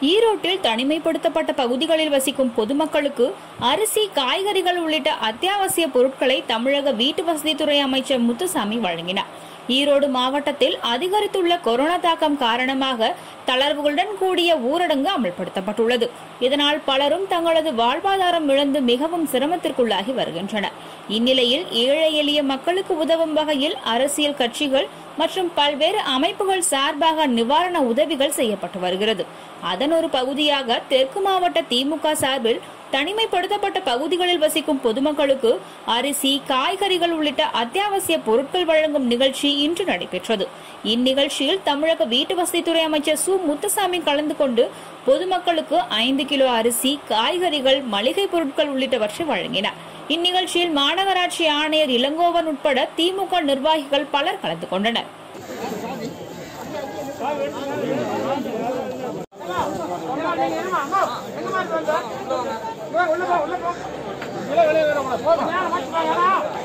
ஈரோட்டில் தனிமைப்படுத்தப்பட்ட பகுதிகளில் வசிக்கும் பொதுமக்களுக்கு அரிசி காய்கறிகள் உள்ளிட்ட அத்தியாவசிய பொருட்களை தமிழக வீட்டு வசதித்துறை அமைச்சர் முத்துசாமி வழங்கினார் ஈரோடு மாவட்டத்தில் அதிகரித்துள்ள கொரோனா தாக்கம் காரணமாக தளர்வுகளுடன் கூடிய ஊரடங்கு அமல்படுத்தப்பட்டுள்ளது இதனால் பலரும் தங்களது வாழ்வாதாரம் இழந்து மிகவும் சிரமத்திற்குள்ளாகி வருகின்றனர் இந்நிலையில் ஏழை எளிய மக்களுக்கு உதவும் வகையில் அரசியல் கட்சிகள் மற்றும் பல்வேறு அமைப்புகள் சார்பாக நிவாரண உதவிகள் செய்யப்பட்டு வருகிறது அதன் ஒரு பகுதியாக தெற்கு மாவட்ட திமுக சார்பில் தனிமைப்படுத்தப்பட்ட பகுதிகளில் வசிக்கும் பொதுமக்களுக்கு அரிசி காய்கறிகள் உள்ளிட்ட அத்தியாவசிய பொருட்கள் வழங்கும் நிகழ்ச்சி இன்று நடைபெற்றது இந்நிகழ்ச்சியில் தமிழக வீட்டு வசதித்துறை அமைச்சர் சு முத்துசாமி கலந்து கொண்டு பொதுமக்களுக்கு ஐந்து கிலோ அரிசி காய்கறிகள் மளிகை பொருட்கள் உள்ளிட்டவற்றை வழங்கினார் இந்நிகழ்ச்சியில் மாநகராட்சி ஆணையர் இளங்கோவன் உட்பட திமுக நிர்வாகிகள் பலர் கலந்து கொண்டனர் உள்ள போ உள்ள போ உள்ள வெளியே வேற போங்க